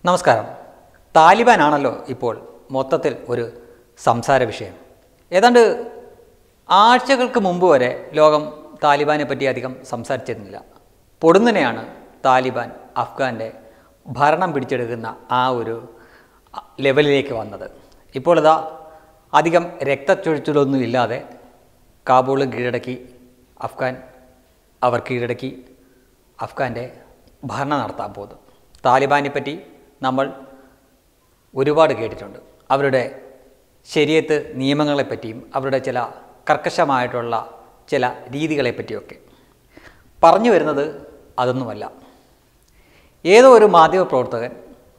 നമസ്കാരം താലിബാനാണല്ലോ ഇപ്പോൾ മൊത്തത്തിൽ ഒരു സംസാര വിഷയം ഏതാണ്ട് ആഴ്ചകൾക്ക് മുമ്പ് വരെ ലോകം താലിബാനെ പറ്റി അധികം സംസാരിച്ചിരുന്നില്ല പൊടുന്നനെയാണ് താലിബാൻ അഫ്ഗാൻ്റെ ഭരണം പിടിച്ചെടുക്കുന്ന ആ ഒരു ലെവലിലേക്ക് വന്നത് ഇപ്പോൾ ഇതാ അധികം രക്തച്ചൊഴിച്ചിലൊന്നും ഇല്ലാതെ കാബൂൾ കീഴടക്കി അഫ്ഗാൻ അവർ കീഴടക്കി അഫ്ഗാൻ്റെ ഭരണം നടത്താൻ പോകുന്നു താലിബാനെ പറ്റി നമ്മൾ ഒരുപാട് കേട്ടിട്ടുണ്ട് അവരുടെ ശരിയത്ത് നിയമങ്ങളെപ്പറ്റിയും അവരുടെ ചില കർക്കശമായിട്ടുള്ള ചില രീതികളെപ്പറ്റിയൊക്കെ പറഞ്ഞു വരുന്നത് അതൊന്നുമല്ല ഏതോ ഒരു മാധ്യമപ്രവർത്തകൻ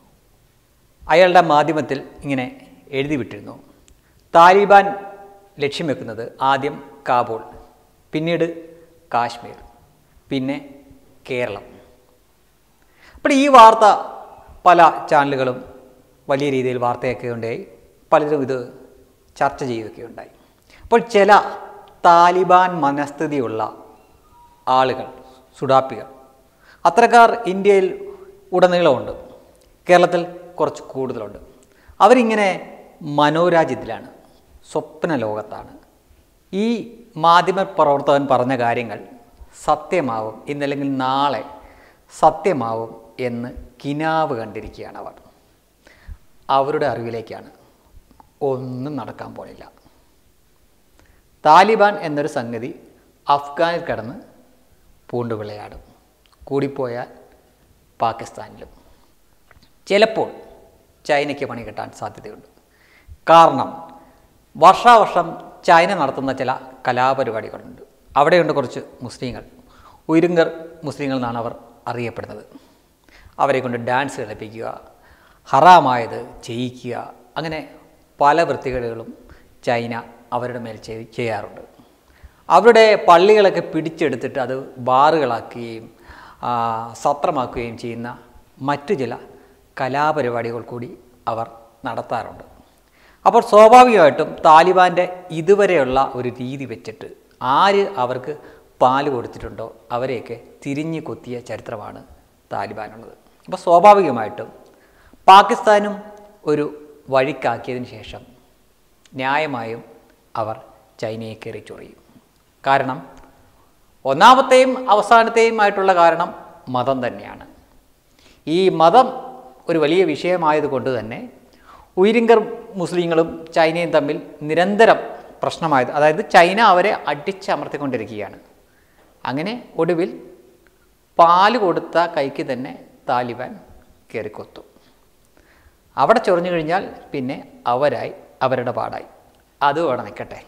അയാളുടെ മാധ്യമത്തിൽ ഇങ്ങനെ എഴുതി വിട്ടിരുന്നു താലിബാൻ ലക്ഷ്യം വെക്കുന്നത് ആദ്യം കാബൂൾ പിന്നീട് കാശ്മീർ പിന്നെ കേരളം അപ്പോൾ ഈ വാർത്ത പല ചാനലുകളും വലിയ രീതിയിൽ വാർത്തയൊക്കെ ഉണ്ടായി പലരും ഇത് ചർച്ച ചെയ്യുകയൊക്കെ ഉണ്ടായി അപ്പോൾ ചില താലിബാൻ മനസ്ഥിതിയുള്ള ആളുകൾ സുഡാപ്പികൾ അത്തരക്കാർ ഇന്ത്യയിൽ ഉടനീളമുണ്ട് കേരളത്തിൽ കുറച്ച് കൂടുതലുണ്ട് അവരിങ്ങനെ മനോരാജ്യത്തിലാണ് സ്വപ്ന ലോകത്താണ് ഈ മാധ്യമ പ്രവർത്തകൻ പറഞ്ഞ കാര്യങ്ങൾ സത്യമാവും ഇന്നല്ലെങ്കിൽ നാളെ സത്യമാവും എന്ന് കിനാവ് കണ്ടിരിക്കുകയാണ് അവർ അവരുടെ അറിവിലേക്കാണ് ഒന്നും നടക്കാൻ പോണില്ല താലിബാൻ എന്നൊരു സംഗതി അഫ്ഗാനിൽ കിടന്ന് പൂണ്ടു വിളയാടും കൂടിപ്പോയാൽ പാകിസ്ഥാനിലും ചിലപ്പോൾ ചൈനയ്ക്ക് പണി കിട്ടാൻ സാധ്യതയുണ്ട് കാരണം വർഷാവർഷം ചൈന നടത്തുന്ന ചില കലാപരിപാടികളുണ്ട് അവിടെയുണ്ട് കുറച്ച് മുസ്ലിങ്ങൾ ഉയരുങ്കർ മുസ്ലിങ്ങൾ എന്നാണ് അവർ അറിയപ്പെടുന്നത് അവരെ കൊണ്ട് ഡാൻസ് കളിപ്പിക്കുക ഹറാമായത് ചെയ്യിക്കുക അങ്ങനെ പല വൃത്തികേടുകളും ചൈന അവരുടെ മേൽ ചെയ് ചെയ്യാറുണ്ട് അവരുടെ പള്ളികളൊക്കെ പിടിച്ചെടുത്തിട്ട് അത് ബാറുകളാക്കുകയും ആ, സത്രമാക്കുകയും ചെയ്യുന്ന മറ്റു ചില കലാപരിപാടികൾ കൂടി അവർ നടത്താറുണ്ട് അപ്പോൾ സ്വാഭാവികമായിട്ടും താലിബാൻ്റെ ഇതുവരെയുള്ള ഒരു രീതി വെച്ചിട്ട് ആര് അവർക്ക് പാല് കൊടുത്തിട്ടുണ്ടോ അവരെയൊക്കെ തിരിഞ്ഞു കൊത്തിയ ചരിത്രമാണ് താലിബാനുള്ളത് അപ്പോൾ സ്വാഭാവികമായിട്ടും പാകിസ്ഥാനും ഒരു വഴിക്കാക്കിയതിന് ശേഷം ന്യായമായും അവർ ചൈനയെ കയറി ചൊറിയും കാരണം ഒന്നാമത്തെയും അവസാനത്തെയുമായിട്ടുള്ള കാരണം മതം തന്നെയാണ് ഈ മതം ഒരു വലിയ വിഷയമായതുകൊണ്ട് തന്നെ ഉയരിങ്കർ മുസ്ലിങ്ങളും ചൈനയും തമ്മിൽ നിരന്തരം പ്രശ്നമായത് അതായത് ചൈന അവരെ അടിച്ചമർത്തിക്കൊണ്ടിരിക്കുകയാണ് അങ്ങനെ ഒടുവിൽ പാല് കൊടുത്ത കൈക്ക് തന്നെ താലിബാൻ കയറിക്കൊത്തു അവിടെ ചൊറിഞ്ഞു കഴിഞ്ഞാൽ പിന്നെ അവരായി അവരുടെ പാടായി അത് അവിടെ നിൽക്കട്ടെ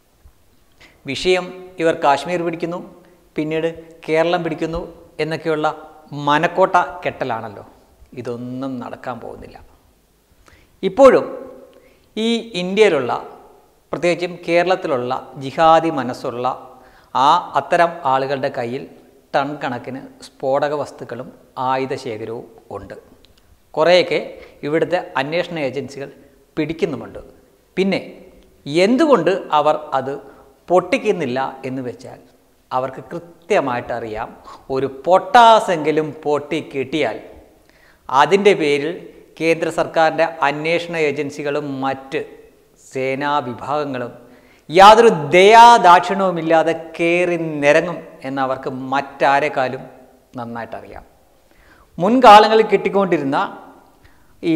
വിഷയം ഇവർ കാശ്മീർ പിടിക്കുന്നു പിന്നീട് കേരളം പിടിക്കുന്നു എന്നൊക്കെയുള്ള മനക്കോട്ട കെട്ടലാണല്ലോ ഇതൊന്നും നടക്കാൻ പോകുന്നില്ല ഇപ്പോഴും ഈ ഇന്ത്യയിലുള്ള പ്രത്യേകിച്ചും കേരളത്തിലുള്ള ജിഹാദി മനസ്സുള്ള ആ അത്തരം ആളുകളുടെ കയ്യിൽ ടൺ കണക്കിന് സ്ഫോടക വസ്തുക്കളും ആയുധശേഖരവും ഉണ്ട് കുറേയൊക്കെ ഇവിടുത്തെ അന്വേഷണ ഏജൻസികൾ പിടിക്കുന്നുമുണ്ട് പിന്നെ എന്തുകൊണ്ട് അവർ അത് പൊട്ടിക്കുന്നില്ല എന്ന് വെച്ചാൽ അവർക്ക് കൃത്യമായിട്ട് അറിയാം ഒരു പൊട്ടാസെങ്കിലും പൊട്ടി കിട്ടിയാൽ അതിൻ്റെ പേരിൽ കേന്ദ്ര സർക്കാരിൻ്റെ അന്വേഷണ ഏജൻസികളും മറ്റ് സേനാ വിഭാഗങ്ങളും യാതൊരു ദയാദാക്ഷിണ്യവുമില്ലാതെ കയറി നിരങ്ങും എന്നവർക്ക് മറ്റാരെക്കാളും നന്നായിട്ടറിയാം മുൻകാലങ്ങളിൽ കിട്ടിക്കൊണ്ടിരുന്ന ഈ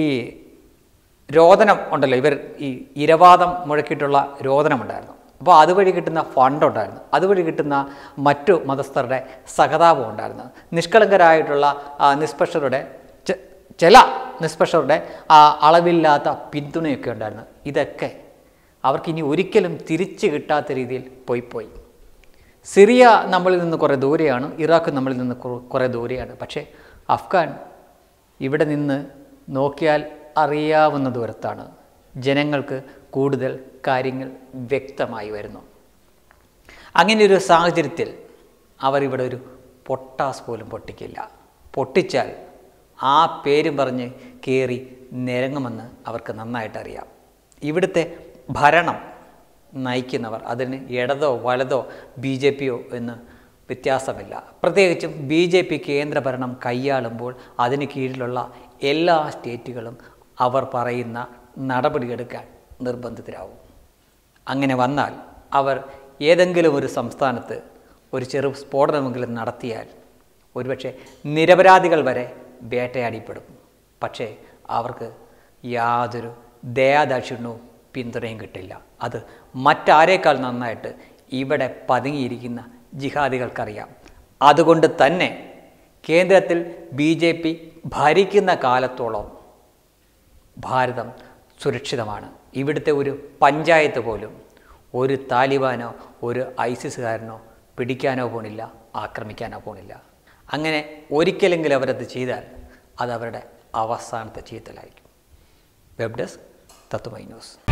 രോദനം ഉണ്ടല്ലോ ഇവർ ഈ ഇരവാദം മുഴക്കിയിട്ടുള്ള രോദനമുണ്ടായിരുന്നു അപ്പോൾ അതുവഴി കിട്ടുന്ന ഫണ്ട് ഉണ്ടായിരുന്നു അതുവഴി കിട്ടുന്ന മറ്റു മതസ്ഥരുടെ സഹതാപം ഉണ്ടായിരുന്നു നിഷ്കളങ്കരായിട്ടുള്ള ആ, നിഷ്പക്ഷരുടെ ചെ- ചില നിഷ്പക്ഷരുടെ ആ അളവില്ലാത്ത പിന്തുണയൊക്കെ ഉണ്ടായിരുന്നു ഇതൊക്കെ അവർക്കിനി ഒരിക്കലും തിരിച്ചു കിട്ടാത്ത രീതിയിൽ പോയി പോയി സിറിയ നമ്മളിൽ നിന്ന് കുറേ ദൂരെയാണ് ഇറാഖ് നമ്മളിൽ നിന്ന് കുറ- കുറേ ദൂരെയാണ് പക്ഷേ അഫ്ഗാൻ ഇവിടെ നിന്ന് നോക്കിയാൽ അറിയാവുന്ന ദൂരത്താണ് ജനങ്ങൾക്ക് കൂടുതൽ കാര്യങ്ങൾ വ്യക്തമായി വരുന്നു അങ്ങനെ ഒരു സാഹചര്യത്തിൽ അവർ ഇവിടെ ഒരു പൊട്ടാസ് പോലും പൊട്ടിക്കില്ല പൊട്ടിച്ചാൽ ആ പേരും പറഞ്ഞ് കയറി നിരങ്ങുമെന്ന് അവർക്ക് നന്നായിട്ട് അറിയാം ഇവിടുത്തെ ഭരണം നയിക്കുന്നവർ അതിന് ഇടതോ വലതോ ബി ജെ പിയോ എന്ന് വ്യത്യാസമില്ല പ്രത്യേകിച്ചും ബി ജെ പി കേന്ദ്രഭരണം കൈയാളുമ്പോൾ അതിന് കീഴിലുള്ള എല്ലാ സ്റ്റേറ്റുകളും അവർ പറയുന്ന നടപടിയെടുക്കാൻ നിർബന്ധിതരാകും അങ്ങനെ വന്നാൽ അവർ ഏതെങ്കിലും ഒരു സംസ്ഥാനത്ത് ഒരു ചെറു സ്ഫോടനമെങ്കിലും നടത്തിയാൽ ഒരുപക്ഷെ നിരപരാധികൾ വരെ വേട്ടയാടിപ്പെടും പക്ഷേ അവർക്ക് യാതൊരു ദയാദാക്ഷിണ്യവും പിന്തുണയും കിട്ടില്ല അത് മറ്റാരേക്കാൾ നന്നായിട്ട് ഇവിടെ പതുങ്ങിയിരിക്കുന്ന ജിഹാദികൾക്കറിയാം അതുകൊണ്ട് തന്നെ കേന്ദ്രത്തിൽ ബി ജെ പി ഭരിക്കുന്ന കാലത്തോളം ഭാരതം സുരക്ഷിതമാണ് ഇവിടുത്തെ ഒരു പഞ്ചായത്ത് പോലും ഒരു താലിബാനോ ഒരു ഐസിസുകാരനോ പിടിക്കാനോ പോണില്ല ആക്രമിക്കാനോ പോണില്ല അങ്ങനെ ഒരിക്കലെങ്കിലും അവരത് ചെയ്താൽ അത് അവരുടെ അവസാനത്തെ ചെയ്തലായിരിക്കും വെബ് ഡെസ്ക് തത്വമൈ ന്യൂസ്